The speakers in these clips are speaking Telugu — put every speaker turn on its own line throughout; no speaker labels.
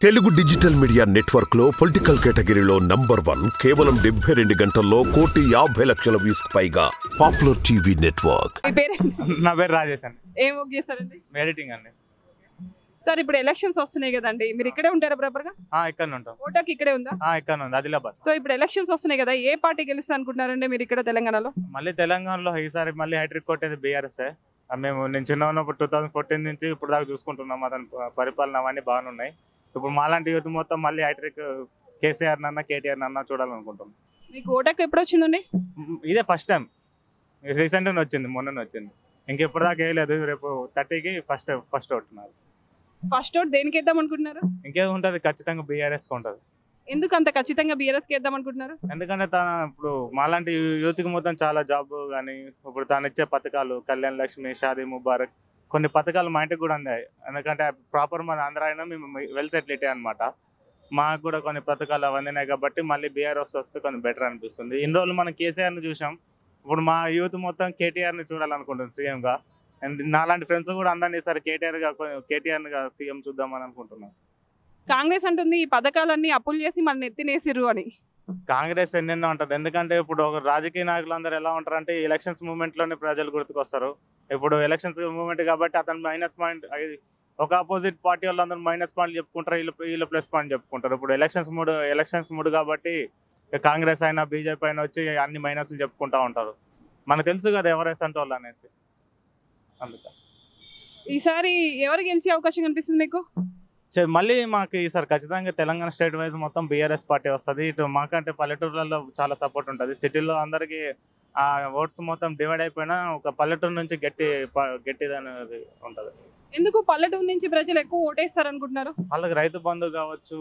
తెలుగు డిజిటల్ మీడియా నెట్వర్క్ లో పొలిటికల్ కేటగిరీలో నంబర్ వన్ కేవలం డెబ్బై రెండు గంటల్లో కోటి యాభై లక్షల వ్యూస్ పైగా పాపులర్ టీవీ నెట్వర్క్
మీ పేరేంటి
నా పేరు రాజేష్ అండి
ఏం వర్క్ చేస్తారండి
ఎడిటింగ్ అండి
సార్ ఇప్పుడు ఎలక్షన్స్ వస్తున్నాయి కదండి మీరు ఇక్కడే ఉంటారా ప్రాపర్ గా
ఆ, ఇక్కడనే ఉంటాం
ఓటాకి ఇక్కడే ఉందా
ఆ, ఇక్కడనే ఉంది ఆదిలాబాద్
సో ఇప్పుడు ఎలక్షన్స్ వస్తున్నాయి కదా ఏ పార్టీ గెలుస్తా అనుకుంటున్నారండి మీరు ఇక్కడ తెలంగాణలో
మళ్ళీ తెలంగాణలో ఈసారి మళ్ళీ హైట్రిక్ కొట్టేది బీఆర్ఎస్ మేము నేను చిన్న ఉన్నప్పుడు టూ థౌసండ్ ఫోర్టీన్ నుంచి ఇప్పుడు దాకా చూసుకుంటున్నాం అతని ప- పరిపాలన అవన్నీ బాగానే ఉన్నాయి ఇప్పుడు మాలాంటి యూత్ మొత్తం మళ్ళీ హైట్రిక్ కేసీఆర్ నన్న కేటీఆర్ నన్న చూడాలనుకుంటున్నాం
మీకు ఓటాకు ఎప్పుడు వచ్చిందండి
మ్, ఇదే ఫస్ట్ టైం రీసెంట్గా వచ్చింది మొన్న వచ్చింది ఇంకెప్పుడు దాకా వేయలేదు రేపు థర్టీకి ఫస్ట్ ఫస్ట్ ఉంటున్నారు
ఫస్ట్ ఓట్ దేనికి వేద్దాం అనుకుంటున్నారు
ఇంకేముంటుంది ఖచ్చితంగా బీఆర్ఎస్కి ఉంటుంది
ఎందుకు అంత ఖచ్చితంగా బీఆర్ఎస్ కి వేద్దాం అనుకుంటున్నారు
ఎందుకంటే తన ఇప్పుడు మాలాంటి యూత్కి మొత్తం చాలా జాబ్ కానీ ఇప్పుడు తను ఇచ్చే పథకాలు కళ్యాణ్ లక్ష్మి షాదీ ముబారక్ కొన్ని పథకాలు మా ఇంటికి కూడా అందాయి ఎందుకంటే ప్రాపర్ మన ఆంధ్ర అయినా మేము వెల్ సెటిలిటీ అనమాట మాకు కూడా కొన్ని పథకాలు అవన్నీ కాబట్టి మళ్ళీ బీఆర్ఎస్ వస్తే కొంచెం బెటర్ అనిపిస్తుంది ఇన్ని రోజులు మనం కేసీఆర్ని చూసాం ఇప్పుడు మా యూత్ మొత్తం కేటీఆర్ని చూడాలనుకుంటుంది సీఎంగా అండ్ నాలాంటి ఫ్రెండ్స్ కూడా అందరినీ ఈసారి కేటీఆర్గా కేటీఆర్గా సీఎం చూద్దామని అనుకుంటున్నాం
కాంగ్రెస్ అంటుంది ఈ పథకాలన్నీ అప్పులు చేసి మన ఎత్తినేసిర్రు అని
కాంగ్రెస్ ఎన్నెన్నో ఉంటుంది ఎందుకంటే ఇప్పుడు ఒక రాజకీయ నాయకులు అందరూ ఎలా ఉంటారంటే ఎలక్షన్స్ మూమెంట్ లోనే ప్రజలు గుర్తుకొస్తారు ఇప్పుడు ఎలక్షన్స్ మూమెంట్ కాబట్టి అతను మైనస్ పాయింట్ ఒక ఆపోజిట్ పార్టీ వాళ్ళందరూ మైనస్ పాయింట్ చెప్పుకుంటారు వీళ్ళు వీళ్ళు ప్లస్ పాయింట్ చెప్పుకుంటారు ఇప్పుడు ఎలక్షన్స్ మూడు ఎలక్షన్స్ మూడు కాబట్టి ఇక కాంగ్రెస్ అయినా బీజేపీ అయినా వచ్చి అన్ని మైనస్లు చెప్పుకుంటా ఉంటారు మనకు తెలుసు కదా ఎవరేస్ అంటే వాళ్ళు అనేసి అందుకని
ఈసారి ఎవరు గెలిచే అవకాశం కనిపిస్తుంది మీకు
చే- మళ్ళీ మాకు ఈసారి ఖచ్చితంగా తెలంగాణ స్టేట్ వైజ్ మొత్తం బీఆర్ఎస్ పార్టీ వస్తుంది ఇటు మాకంటే పల్లెటూర్లలో చాలా సపోర్ట్ ఉంటుంది సిటీలో అందరికీ ఆ ఓట్స్ మొత్తం డివైడ్ అయిపోయినా ఒక పల్లెటూరు నుంచి గట్టి ప- గట్టిది అనేది ఉంటుంది
ఎందుకు పల్లెటూరు నుంచి ప్రజలు ఎక్కువ ఓటేస్తారు అనుకుంటున్నారు
వాళ్ళకి రైతు బంధు కావచ్చు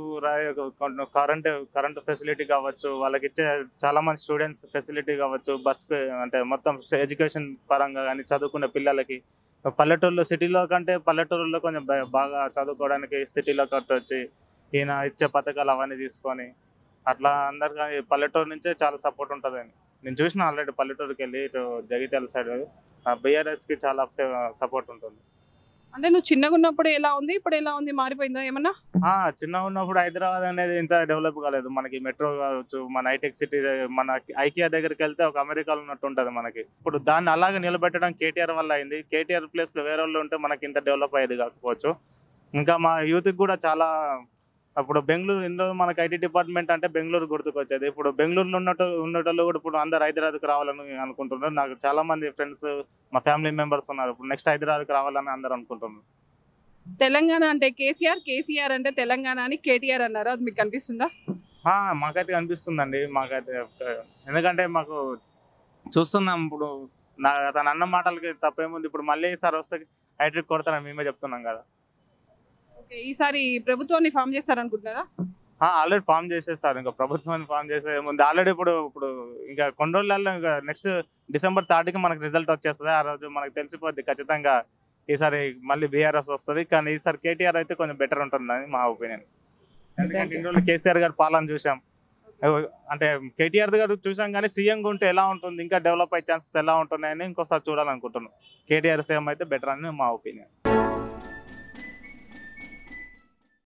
కరెంట్ కరెంట్ ఫెసిలిటీ కావచ్చు వాళ్ళకి ఇచ్చే చాలా మంది స్టూడెంట్స్ ఫెసిలిటీ కావచ్చు బస్ అంటే మొత్తం ఎడ్యుకేషన్ పరంగా కానీ చదువుకునే పిల్లలకి పల్లెటూరులో సిటీలో కంటే పల్లెటూరులో కొంచెం బా- బాగా చదువుకోవడానికి సిటీలో కట్టి వచ్చి ఈయన ఇచ్చే పథకాలు అవన్నీ తీసుకొని అట్లా అందరికీ పల్లెటూరు నుంచే చాలా సపోర్ట్ ఉంటుందని నేను చూసిన ఆల్రెడీ పల్లెటూరుకి వెళ్ళి ఇటు జగిత్యాల సైడ్ బీఆర్ఎస్కి చాలా సపోర్ట్ ఉంటుంది
అంటే నువ్వు చిన్నగా ఉన్నప్పుడు ఎలా ఉంది ఇప్పుడు ఎలా ఉంది మారిపోయిందా ఏమన్నా
ఆ చిన్నగా ఉన్నప్పుడు హైదరాబాద్ అనేది ఇంత డెవలప్ కాలేదు మనకి మెట్రో కావచ్చు మన హైటెక్ సిటీ మన ఐకియా దగ్గరికి వెళ్తే ఒక అమెరికాలో ఉన్నట్టు ఉంటుంది మనకి ఇప్పుడు దాన్ని అలాగే నిలబెట్టడం కేటీఆర్ వల్ల అయింది కేటీఆర్ ప్లేస్ లో వేరే వాళ్ళు ఉంటే మనకి ఇంత డెవలప్ అయ్యేది కాకపోవచ్చు ఇంకా మా యూత్కి కూడా చాలా అప్పుడు బెంగళూరు ఇందులో మనకి ఐటీ డిపార్ట్మెంట్ అంటే బెంగళూరు గుర్తుకొచ్చేది ఇప్పుడు బెంగళూరులో ఉన్నట్టు ఉన్నటోళ్ళు కూడా ఇప్పుడు అందరు హైదరాబాద్కి రావాలని అనుకుంటున్నారు నాకు చాలా మంది ఫ్రెండ్స్ మా ఫ్యామిలీ మెంబర్స్ ఉన్నారు ఇప్పుడు నెక్స్ట్ హైదరాబాద్కి రావాలని అందరు అనుకుంటున్నారు
తెలంగాణ అంటే కేసీఆర్ కేసీఆర్ అంటే తెలంగాణ అని కేటీఆర్ అన్నారు అది మీకు కనిపిస్తుందా
ఆ, మాకైతే కనిపిస్తుందండి మాకైతే ఒక- ఎందుకంటే మాకు చూస్తున్నాం ఇప్పుడు నా తన అన్న మాటలకి తప్పేముంది ఇప్పుడు మళ్ళీ ఈసారి వస్తే హైడ్రిక్ కొడతారని మేమే చెప్తున్నాం కదా
ఓకే ఈసారి ప్రభుత్వాన్ని ఫామ్ చేస్తారనుకుంటున్నారా
ఆల్రెడీ ఫామ్ చేసేస్తారు ఇంకా ప్రభుత్వాన్ని ఫామ్ చేసే ముందు ఆల్రెడీ ఇప్పుడు ఇప్పుడు ఇంకా కొన్ని రోజులలో ఇంకా నెక్స్ట్ డిసెంబర్ థర్డ్కి మనకు రిజల్ట్ వచ్చేస్తుంది ఆ రోజు మనకు తెలిసిపోద్ది ఖచ్చితంగా ఈసారి మళ్ళీ బీఆర్ఎస్ వస్తుంది కానీ ఈసారి కేటీఆర్ అయితే కొంచెం బెటర్ ఉంటుందని మా ఒపీనియన్ ఎందుకంటే ఇన్ని రోజులు కేసీఆర్ గారి పాలన చూసాం అంటే కేటీఆర్ గారు చూసాం కానీ సీఎం ఉంటే ఎలా ఉంటుంది ఇంకా డెవలప్ అయ్యే ఛాన్సెస్ ఎలా ఉంటున్నాయని ఇంకోసారి చూడాలనుకుంటున్నాం కేటీఆర్ సీఎం అయితే బెటర్ అని మా ఒపీనియన్